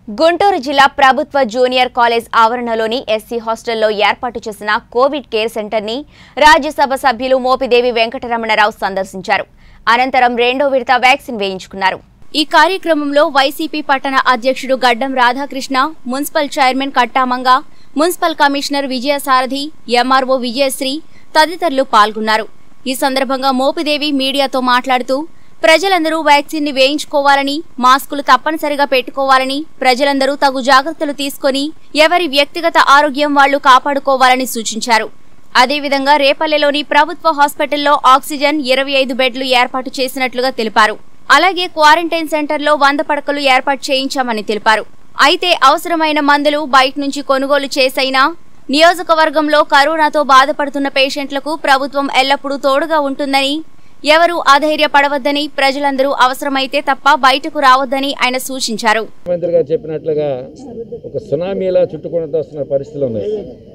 గుంటూరు జిల్లా ప్రభుత్వ junior college ఆవరణలోని SC హాస్టల్లో ఏర్పాటు చేసిన కోవిడ్ కేర్ సెంటర్ని రాజ్యసభ సభ్యులు మోపిదేవి వెంకటరమణరావు సందర్శించారు అనంతరం రెండో విడత వ్యాక్సిన్ వేయించుకున్నారు ఈ కార్యక్రమంలో వైసీపీ పట్టణ అధ్యక్షుడు గడ్డం రాధాకృష్ణ మున్సిపల్ చైర్మన్ కట్టామంగ municipal commissioner Vijayasarathi MRO Vijayasri తదితరులు పాల్గొన్నారు ఈ సందర్భంగా మోపిదేవి మీడియాతో మాట్లాడుతూ ప్రజలందరూ వ్యాక్సిన్ ని వేయించుకోవాలని మాస్కులు తప్పనిసరిగా పెట్టుకోవాలని ప్రజలందరూ తగు జాగ్రత్తలు తీసుకొని ఎవరి వ్యక్తిగత ఆరోగ్యం వాళ్లు కాపాడుకోవాలని సూచించారు అదేవిధంగా రేపల్లెలోని ప్రభుత్వ హాస్పిటల్లో ఆక్సిజన్ ఇరవై ఐదు బెడ్లు ఏర్పాటు చేసినట్లుగా తెలిపారు అలాగే క్వారంటైన్ సెంటర్లో వంద పడకలు ఏర్పాటు చేయించామని తెలిపారు అయితే అవసరమైన మందులు బయట నుంచి కొనుగోలు చేసైనా నియోజకవర్గంలో కరోనాతో బాధపడుతున్న పేషెంట్లకు ప్రభుత్వం ఎల్లప్పుడూ తోడుగా ఉంటుందని ఎవరూ అధైర్యపడవద్దని ప్రజలందరూ అవసరమైతే తప్ప బయటకు రావద్దని ఆయన సూచించారు ముఖ్యమంత్రి గారు చెప్పినట్లుగా ఒక సునామీలా చుట్టుకుంటూ వస్తున్న పరిస్థితులు ఉన్నాయి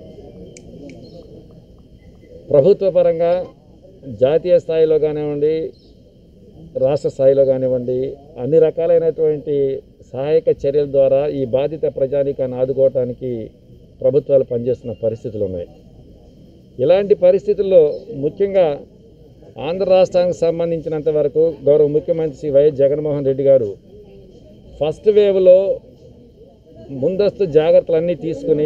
ప్రభుత్వ పరంగా జాతీయ స్థాయిలో కానివ్వండి రాష్ట్ర స్థాయిలో కానివ్వండి అన్ని రకాలైనటువంటి సహాయక చర్యల ద్వారా ఈ బాధిత ప్రజానీకాన్ని ఆదుకోవటానికి ప్రభుత్వాలు పనిచేస్తున్న పరిస్థితులు ఉన్నాయి ఇలాంటి పరిస్థితుల్లో ముఖ్యంగా ఆంధ్ర రాష్ట్రానికి సంబంధించినంత వరకు గౌరవ ముఖ్యమంత్రి శ్రీ వైఎస్ జగన్మోహన్ రెడ్డి గారు ఫస్ట్ వేవ్లో ముందస్తు జాగ్రత్తలన్నీ తీసుకుని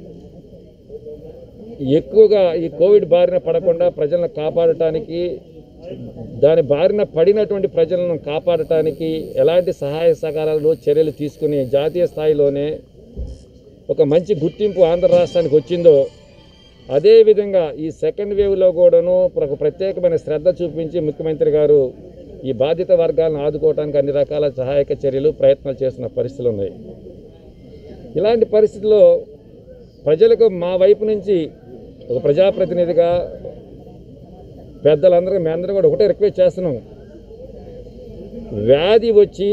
ఎక్కువగా ఈ కోవిడ్ బారిన పడకుండా ప్రజలను కాపాడటానికి దాని బారిన పడినటువంటి ప్రజలను కాపాడటానికి ఎలాంటి సహాయ సహకారాలు చర్యలు తీసుకుని జాతీయ స్థాయిలోనే ఒక మంచి గుర్తింపు ఆంధ్ర రాష్ట్రానికి వచ్చిందో అదేవిధంగా ఈ సెకండ్ వేవ్లో కూడాను ఒక ప్రత్యేకమైన శ్రద్ధ చూపించి ముఖ్యమంత్రి గారు ఈ బాధిత వర్గాలను ఆదుకోవడానికి అన్ని రకాల సహాయక చర్యలు ప్రయత్నాలు చేస్తున్న పరిస్థితులు ఉన్నాయి ఇలాంటి పరిస్థితుల్లో ప్రజలకు మా వైపు నుంచి ఒక ప్రజాప్రతినిధిగా పెద్దలందరూ మీ అందరూ కూడా ఒకటే రిక్వెస్ట్ చేస్తున్నాం వ్యాధి వచ్చి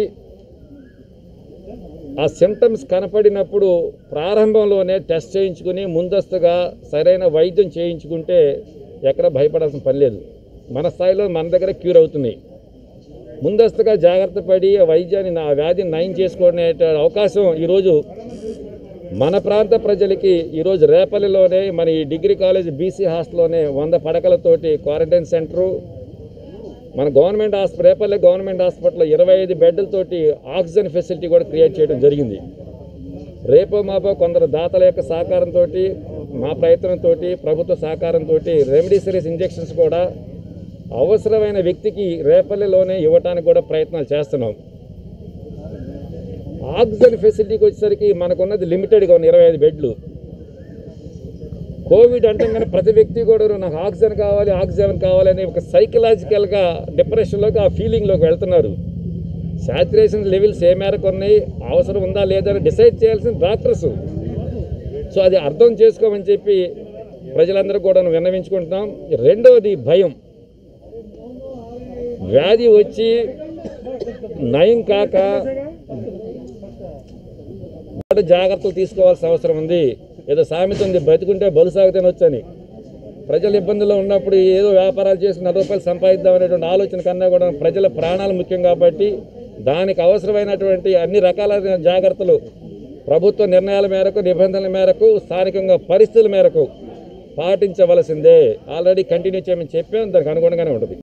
ఆ సిమ్టమ్స్ కనపడినప్పుడు ప్రారంభంలోనే టెస్ట్ చేయించుకుని ముందస్తుగా సరైన వైద్యం చేయించుకుంటే ఎక్కడ భయపడాల్సిన పని లేదు మన స్థాయిలో మన దగ్గర క్యూర్ అవుతుంది ముందస్తుగా జాగ్రత్త పడి ఆ వైద్యాన్ని ఆ వ్యాధిని నయం చేసుకునే అవకాశం ఈరోజు మన ప్రాంత ప్రజలకి ఈరోజు రేపల్లిలోనే మన ఈ డిగ్రీ కాలేజ్ బీసీ హాస్టల్లోనే వంద పడకలతోటి క్వారంటైన్ సెంటరు మన గవర్నమెంట్ హాస్పిటల్ రేపల్లె గవర్నమెంట్ హాస్పిటల్లో ఇరవై ఐదు బెడ్లతోటి ఆక్సిజన్ ఫెసిలిటీ కూడా క్రియేట్ చేయడం జరిగింది రేపో మాపో కొందరు దాతల యొక్క సహకారంతో మా ప్రయత్నంతో ప్రభుత్వ సహకారంతో రెమిడిసిరీస్ ఇంజెక్షన్స్ కూడా అవసరమైన వ్యక్తికి రేపల్లెలోనే ఇవ్వడానికి కూడా ప్రయత్నాలు చేస్తున్నాం ఆక్సిజన్ ఫెసిలిటీకి వచ్చేసరికి మనకున్నది లిమిటెడ్గా ఉన్న ఇరవై ఐదు బెడ్లు కోవిడ్ అంటే కానీ ప్రతి వ్యక్తి కూడా నాకు ఆక్సిజన్ కావాలి ఆక్సిజన్ కావాలని ఒక సైకలాజికల్గా డిప్రెషన్లోకి ఆ ఫీలింగ్లోకి వెళ్తున్నారు శాచురేషన్ లెవెల్స్ ఏ మేరకు ఉన్నాయి అవసరం ఉందా లేదా అని డిసైడ్ చేయాల్సిన డాక్టర్స్ సో అది అర్థం చేసుకోమని చెప్పి ప్రజలందరూ కూడా విన్నవించుకుంటున్నాం రెండవది భయం వ్యాధి వచ్చి నయం కాక జాగ్రత్తలు తీసుకోవాల్సిన అవసరం ఉంది ఏదో సామెత ఉంది బతికుంటే బలు సాగుతేనొచ్చని ప్రజలు ఇబ్బందుల్లో ఉన్నప్పుడు ఏదో వ్యాపారాలు చేసి నలభై రూపాయలు సంపాదిద్దాం అనేటువంటి ఆలోచన కన్నా కూడా ప్రజల ప్రాణాలు ముఖ్యం కాబట్టి దానికి అవసరమైనటువంటి అన్ని రకాల జాగ్రత్తలు ప్రభుత్వ నిర్ణయాల మేరకు నిబంధనల మేరకు స్థానికంగా పరిస్థితుల మేరకు పాటించవలసిందే ఆల్రెడీ కంటిన్యూ చేయమని చెప్పాం దానికి అనుగుణంగానే ఉంటుంది